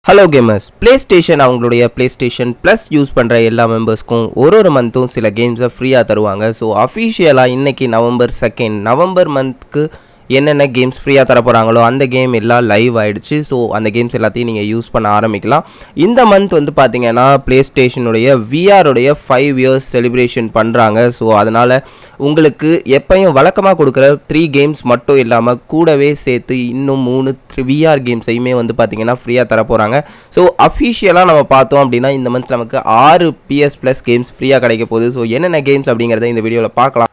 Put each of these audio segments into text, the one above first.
hello gamers PlayStation அவங்களுடைய PlayStation plus use பண்ணுற எல்லா மெம்பர்ஸ்க்கும் ஒரு ஒரு மந்த்தும் சில கேம்ஸை ஃப்ரீயாக தருவாங்க ஸோ அஃபிஷியலாக இன்னைக்கு நவம்பர் செகண்ட் நவம்பர் மந்த்க்கு என்னென்ன கேம்ஸ் ஃப்ரீயாக தர போகிறாங்களோ அந்த கேம் எல்லாம் லைவ் ஆயிடுச்சு ஸோ அந்த கேம்ஸ் எல்லாத்தையும் நீங்கள் யூஸ் பண்ண ஆரம்பிக்கலாம் இந்த மந்த் வந்து பார்த்தீங்கன்னா ப்ளே ஸ்டேஷனுடைய விஆருடைய ஃபைவ் இயர்ஸ் செலிப்ரேஷன் பண்ணுறாங்க ஸோ அதனால் உங்களுக்கு எப்பயும் வழக்கமாக கொடுக்குற த்ரீ கேம்ஸ் மட்டும் இல்லாமல் கூடவே சேர்த்து இன்னும் மூணு த்ரீ விஆர் கேம்ஸையுமே வந்து பார்த்தீங்கன்னா ஃப்ரீயாக தர போகிறாங்க ஸோ அஃபிஷியலாக நம்ம பார்த்தோம் அப்படின்னா இந்த மந்த் நமக்கு ஆறு பிஎஸ் ப்ளஸ் கேம்ஸ் ஃப்ரீயாக கிடைக்க போகுது ஸோ என்னென்ன கேம்ஸ் அப்படிங்கிறத இந்த வீடியோவில் பார்க்கலாம்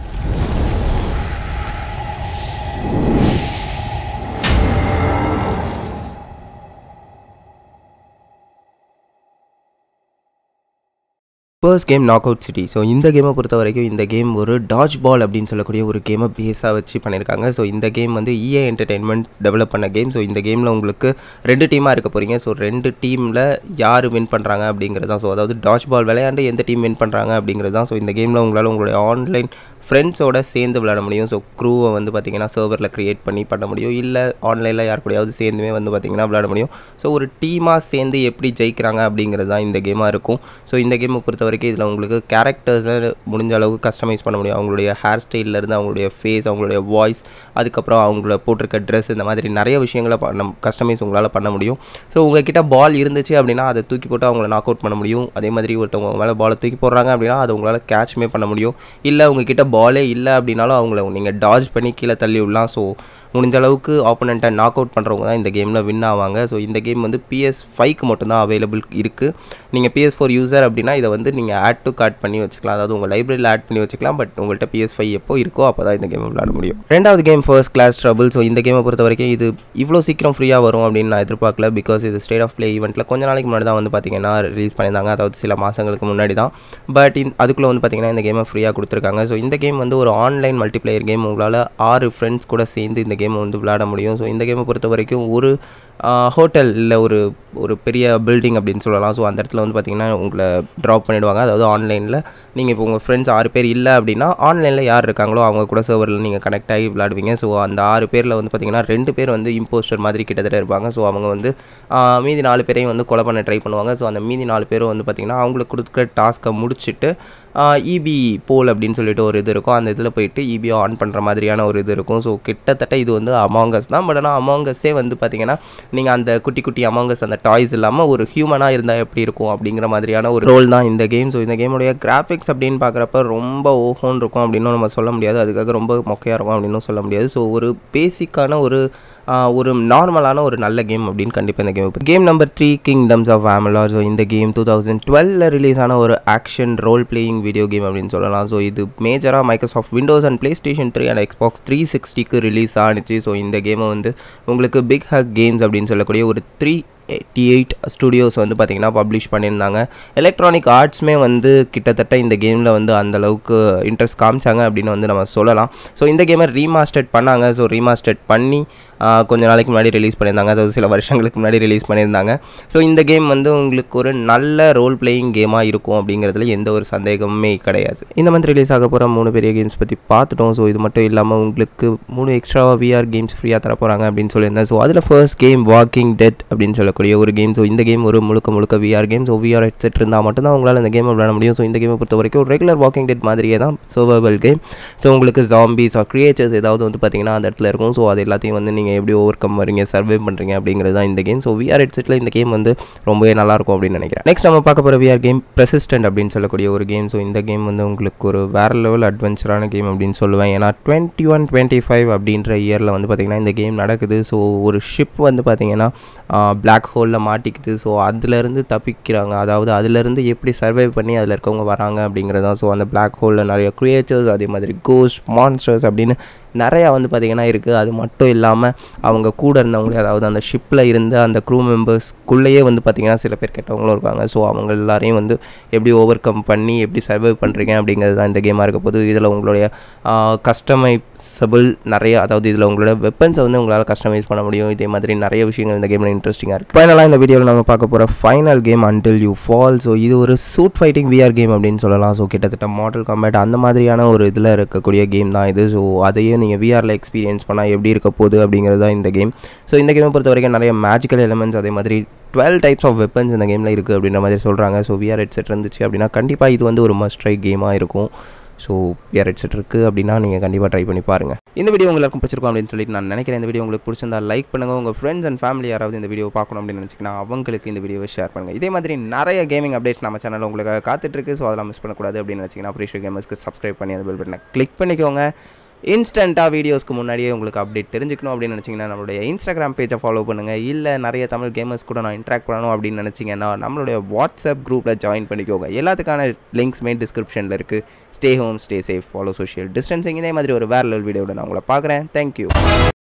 first game knock out city so இந்த கேமை பொறுத்த வரைக்கும் இந்த கேம் ஒரு டாஜ் பால் அப்படின்னு சொல்லக்கூடிய ஒரு கேமை பேஸாக வச்சு பண்ணியிருக்காங்க ஸோ இந்த கேம் வந்து இஏ என்டர்டெயின்மெண்ட் டெவலப் பண்ண கேம் ஸோ இந்த கேமில் உங்களுக்கு ரெண்டு டீமாக இருக்க போகிறீங்க ஸோ ரெண்டு டீமில் யார் வின் பண்ணுறாங்க அப்படிங்கிறது தான் ஸோ அதாவது டாஜ் பால் விளையாண்டு எந்த டீம் வின் பண்ணுறாங்க அப்படிங்கிறது தான் ஸோ இந்த கேமில் உங்களால் உங்களுடைய ஆன்லைன் ஃப்ரெண்ட்ஸோட சேர்ந்து விளையாட முடியும் ஸோ க்ரூவை வந்து பார்த்திங்கன்னா சர்வரில் க்ரியேட் பண்ணி பண்ண முடியும் இல்லை ஆன்லைனில் யார் கூடயாவது சேர்ந்துமே வந்து பார்த்திங்கன்னா விளையாட முடியும் ஸோ ஒரு டீமாக சேர்ந்து எப்படி ஜெயிக்கிறாங்க அப்படிங்கிறது தான் இந்த கேமாக இருக்கும் ஸோ இந்த கேமை பொறுத்த வரைக்கும் இதில் உங்களுக்கு கேரக்டர்ஸை முடிஞ்ச அளவுக்கு கஸ்டமைஸ் பண்ண முடியும் அவங்களுடைய ஹேர் ஸ்டைல்லேருந்து அவங்களுடைய ஃபேஸ் அவங்களுடைய வாய்ஸ் அதுக்கப்புறம் அவங்கள போட்டிருக்க ட்ரெஸ் இந்த மாதிரி நிறைய விஷயங்களை பண்ண கஸ்டமைஸ் உங்களால் பண்ண முடியும் ஸோ உங்ககிட்ட பால் இருந்துச்சு அப்படின்னா அதை தூக்கி போட்டு அவங்கள நாக் அவுட் பண்ண முடியும் அதே மாதிரி ஒருத்தவங்க மேலே பாலை தூக்கி போடுறாங்க அப்படின்னா அதை உங்களால் கேட்ச்மே பண்ண முடியும் இல்லை உங்ககிட்ட பாலே இல்லை அப்படின்னாலும் அவங்கள நீங்கள் டாஜ் பண்ணி கீழே தள்ளி விடலாம் ஸோ முடிஞ்ச அளவுக்கு ஆப்போனண்ட்டை நாக் அவுட் பண்ணுறவங்க தான் இந்த கேமில் வின் ஆவாங்க ஸோ இந்த கேம் வந்து பிஎஸ் ஃபைவ்க்கு மட்டும்தான் அவைலபிள் இருக்குது நீங்கள் பிஎஸ் ஃபோர் யூசர் அப்படின்னா இதை வந்து நீங்கள் ஆட் டு கார்ட் பண்ணி வச்சுக்கலாம் அதாவது உங்கள் லைப்ரரியில் ஆட் பண்ணி வச்சுக்கலாம் பட் உங்கள்கிட்ட பிஎஸ் ஃபைவ் எப்போ இருக்கோ அப்போ தான் இந்த கேம் விளையாட முடியும் ரெண்டாவது game first class trouble so இந்த கேமை பொறுத்த வரைக்கும் இது இவ்வளோ சீக்கிரம் ஃப்ரீயாக வரும் அப்படின்னு நான் எதிர்பார்க்கல பிகாஸ் இது ஸ்டேட் ஆஃப் ப்ளே ஈவெண்ட்டில் கொஞ்ச நாளைக்கு முன்னாடி தான் வந்து பார்த்தீங்கன்னா ரிலீஸ் பண்ணியிருந்தாங்க அதாவது சில மாதங்களுக்கு முன்னாடி தான் பட் இந் அதுக்குள்ளே வந்து பார்த்தீங்கன்னா இந்த கேமை ஃப்ரீயாக கொடுத்துருக்காங்க ஸோ இந்த கேம் வந்து ஒரு ஆன்லைன் மல்டிப்ளேயர் கேம் உங்களால் ஆறு ஃப்ரெண்ட்ஸ் கூட சேர்ந்து இந்த கேமை வந்து விளையாட முடியும் ஸோ இந்த கேமை பொறுத்த வரைக்கும் ஒரு ஹோட்டல் இல்லை ஒரு ஒரு பெரிய பில்டிங் அப்படின்னு சொல்லலாம் ஸோ அந்த இடத்துல வந்து பார்த்திங்கன்னா உங்களை ட்ராப் பண்ணிவிடுவாங்க அதாவது ஆன்லைனில் நீங்கள் இப்போ உங்கள் ஃப்ரெண்ட்ஸ் ஆறு பேர் இல்லை அப்படின்னா ஆன்லைனில் யார் இருக்காங்களோ அவங்க கூட சர்வரில் நீங்கள் கனெக்ட் ஆகி விளாடுவீங்க ஸோ அந்த ஆறு பேரில் வந்து பார்த்திங்கன்னா ரெண்டு பேர் வந்து இம்போஸ்டர் மாதிரி கிட்டத்தட்ட இருப்பாங்க ஸோ அவங்க வந்து மீதி நாலு பேரையும் வந்து கொலை பண்ண ட்ரை பண்ணுவாங்க ஸோ அந்த மீதி நாலு பேரும் வந்து பார்த்திங்கன்னா அவங்களுக்கு கொடுக்குற டாஸ்க்கை முடிச்சுட்டு இபி போல் அப்படின்னு சொல்லிட்டு ஒரு இது இருக்கும் அந்த இதில் போயிட்டு இபி ஆன் பண்ணுற மாதிரியான ஒரு இது இருக்கும் ஸோ கிட்டத்தட்ட இது வந்து அமாங்கஸ் தான் பட் ஆனால் அமாங்கஸே வந்து பார்த்திங்கன்னா நீங்கள் அந்த குட்டி குட்டி அமாங்கஸ் அந்த டாய்ஸ் இல்லாமல் ஒரு ஹியூமனாக இருந்தால் எப்படி இருக்கும் அப்படிங்கிற மாதிரியான ஒரு ரோல் தான் இந்த கேம் ஸோ இந்த கேமுடைய கிராஃபிக்ஸ் அப்படின்னு பார்க்குறப்ப ரொம்ப ஓஹோன்னு இருக்கும் அப்படின்னு நம்ம சொல்ல முடியாது அதுக்காக ரொம்ப மொக்கையாக இருக்கும் அப்படின்னு சொல்ல முடியாது ஸோ ஒரு பேசிக்கான ஒரு ஒரு நார்மலான ஒரு நல்ல கேம் அப்படின்னு கண்டிப்பாக இந்த game game number three Kingdoms of Amalur so இந்த game two thousand twelve release ஆன ஒரு action role playing video game அப்படின்னு சொல்லலாம் ஸோ இது மேஜராக Microsoft Windows and PlayStation three and Xbox three சிக்ஸ்டிக்கு ரிலீஸ் ஆனிச்சு ஸோ இந்த கேமை வந்து உங்களுக்கு பிக் ஹக் கேம்ஸ் அப்படின்னு சொல்லக்கூடிய ஒரு த்ரீ எயிட்டி எயிட் ஸ்டுடியோஸ் வந்து பார்த்திங்கன்னா பப்ளிஷ் பண்ணியிருந்தாங்க எலக்ட்ரானிக் ஆர்ட்ஸுமே வந்து கிட்டத்தட்ட இந்த கேமில் வந்து அந்தளவுக்கு இன்ட்ரெஸ்ட் காமிச்சாங்க அப்படின்னு வந்து நம்ம சொல்லலாம் ஸோ இந்த கேமை ரீமாஸ்டர்ட் பண்ணாங்க ஸோ ரீமாஸ்டர்ட் பண்ணி கொஞ்ச நாளைக்கு முன்னாடி ரிலீஸ் பண்ணியிருந்தாங்க அதாவது சில வருஷங்களுக்கு முன்னாடி ரிலீஸ் பண்ணியிருந்தாங்க ஸோ இந்த கேம் வந்து உங்களுக்கு ஒரு நல்ல ரோல் பிளேயிங் கேமாக இருக்கும் அப்படிங்கிறதுல எந்த ஒரு சந்தேகமுமே கிடையாது இந்த மந்த் ரிலீஸ் ஆக போகிற மூணு பெரிய கேம்ஸ் பற்றி பார்த்துட்டோம் ஸோ இது மட்டும் இல்லாமல் உங்களுக்கு மூணு எக்ஸ்ட்ராவாக விஆர் கேம்ஸ் ஃப்ரீயாக தர போகிறாங்க அப்படின்னு சொல்லியிருந்தேன் ஸோ அதில் ஃபர்ஸ்ட் கேம் வாக்கிங் டெட் அப்படின்னு சொல்லக்கூடிய ஒரு கேம் ஸோ இந்த கேம் ஒரு முழுக்க முழுக்க VR game so VR headset இருந்தால் மட்டும்தான் உங்களால் இந்த கேமை விளையாட முடியும் ஸோ இந்த கேமை பொறுத்த வரைக்கும் ரெகுலர் வாக்கிங் டெட் மாதிரியே தான் சர்வைவல் கேம் ஸோ உங்களுக்கு ஜாம்பிஸ் ஆர் கிரியேச்சர்ஸ் ஏதாவது வந்து பார்த்தீங்கன்னா அந்த இடத்துல இருக்கும் ஸோ அது எல்லாத்தையும் வந்து நீங்கள் எப்படி ஓவர் கம் வரீங்க சர்வே பண்ணுறீங்க அப்படிங்கிறது தான் இந்த கேம் ஸோ விஆர் ஹெட்செட்டில் இந்த கேம் வந்து ரொம்பவே நல்லாயிருக்கும் அப்படின்னு நினைக்கிறேன் நெக்ஸ்ட் நம்ம பார்க்க போகிற விஆர் கேம் ப்ரெசிஸ்டன்ட் அப்படின்னு சொல்லக்கூடிய ஒரு கேம் ஸோ இந்த கேம் வந்து உங்களுக்கு ஒரு வேறு லெவல் அட்வென்ச்சரான கேம் அப்படின்னு சொல்லுவேன் ஏன்னா டுவெண்ட்டி ஒன் டுவெண்ட்டி ஃபைவ் அப்படின்ற இயரில் வந்து பார்த்திங்கன்னா இந்த கேம் நடக்குது ஸோ ஒரு ஷிப் வந்து பார்த்திங்கன்னா பிளாக் ஹோலில் மாட்டிக்குது ஸோ அதுலேருந்து தப்பிக்கிறாங்க அதாவது அதுலேருந்து எப்படி சர்வைவ் பண்ணி அதில் இருக்கவங்க வராங்க அப்படிங்கிறது தான் ஸோ அந்த பிளாக் ஹோலில் நிறைய க்ரியேச்சர்ஸ் அதே மாதிரி கோஸ்ட் மான்ஸ்டர்ஸ் அப்படின்னு நிறையா வந்து பார்த்திங்கன்னா இருக்குது அது மட்டும் இல்லாமல் அவங்க கூட இருந்தவங்களே அதாவது அந்த ஷிப்பில் இருந்த அந்த க்ரூ மெம்பர்ஸ்க்குள்ளேயே வந்து பார்த்திங்கன்னா சில பேர் கெட்டவங்களும் இருக்காங்க ஸோ அவங்க எல்லாரையும் வந்து எப்படி ஓவர் கம் பண்ணி எப்படி சர்வைவ் பண்ணுறீங்க அப்படிங்கிறது தான் இந்த கேமாக இருக்க போது இதில் உங்களுடைய கஸ்டமைசபிள் நிறைய அதாவது இதில் உங்களோட வெப்பன்ஸை வந்து உங்களால் கஸ்டமைஸ் பண்ண முடியும் இதே மாதிரி நிறைய விஷயங்கள் இந்த கேமில் இன்ட்ரெஸ்டிங்காக இருக்குது ஃபைனலாக இந்த வீடியோவில் நம்ம பார்க்க போகிற final game until you fall so இது ஒரு சூட் ஃபைட்டிங் விஆர் கேம் அப்படின்னு சொல்லலாம் ஸோ கிட்டத்தட்ட மாடல் காம்பேட் அந்த மாதிரியான ஒரு இதில் இருக்கக்கூடிய கேம் தான் இது ஸோ அதையும் நீங்கள் விஆரில் எக்ஸ்பீரியன்ஸ் பண்ணால் எப்படி இருக்க போகுது அப்படிங்கிறது தான் இந்த கேம் ஸோ இந்த கேமை பொறுத்த வரைக்கும் நிறைய மேஜிக்கல் எலமெண்ட்ஸ் அதே மாதிரி டுவெல் டைப்ஸ் ஆஃப் வெப்பன்ஸ் இந்த கேமில் இருக்குது அப்படின்ற மாதிரி சொல்கிறாங்க ஸோ விஆர் ஹெட்செட் இருந்துச்சு அப்படின்னா கண்டிப்பாக இது வந்து ஒரு மஸ்ட் ட்ரை கேமாக இருக்கும் ஸோ விஆர் ஹெட்செட் இருக்குது அப்படின்னா நீங்கள் கண்டிப்பாக ட்ரை பண்ணி பாருங்கள் இந்த வீடியோ உங்களுக்கு பிடிச்சிருக்கும் அப்படின்னு சொல்லிட்டு நான் நினைக்கிறேன் இந்த வீடியோ உங்களுக்கு பிடிச்சிருந்தா லைக் பண்ணுங்கள் உங்கள் ஃப்ரெண்ட்ஸ் அண்ட் ஃபேமிலி யாராவது இந்த வீடியோ பார்க்கணும் அப்படின்னு நினச்சிங்கன்னா அவங்களுக்கு இந்த வீடியோவை ஷேர் பண்ணுங்கள் இதே மாதிரி நிறைய கேமிங் அப்டேட்ஸ் நம்ம சேனலில் உங்களுக்கு காத்துட்ருக்கு ஸோ அதெல்லாம் மிஸ் பண்ணக்கூடாது அப்படின்னு நினச்சிங்கன்னா அப்ரிஷியல் கேமர்ஸ்க்கு சப்ஸ்கிரைப் பண்ணி அந்த பெல் பட்டனை கிளிக் பண்ணிக்கோங்க இன்ஸ்டண்ட்டாக வீடியோஸ்க்கு முன்னாடியே உங்களுக்கு அப்டேட் தெரிஞ்சுக்கணும் அப்படின்னு நினச்சிங்கன்னா நம்மளுடைய இன்ஸ்டாகிராம் பேஜை ஃபாலோ பண்ணுங்கள் இல்லை நிறைய தமிழ் கேமர்ஸ் கூட நான் இன்ட்ராக்ட் பண்ணணும் அப்படின்னு நினச்சிங்கன்னா நம்மளுடைய வாட்ஸ்அப் குரூப்பில் ஜாயின் பண்ணிக்கோங்க எல்லாத்துக்கான லிங்க்ஸ்மே டிஸ்கிரிப்ஷனில் இருக்குது stay home stay safe follow social distancing இதே மாதிரி ஒரு வேற லெவல் வீடியோட நான் உங்களை பார்க்குறேன் தேங்க்யூ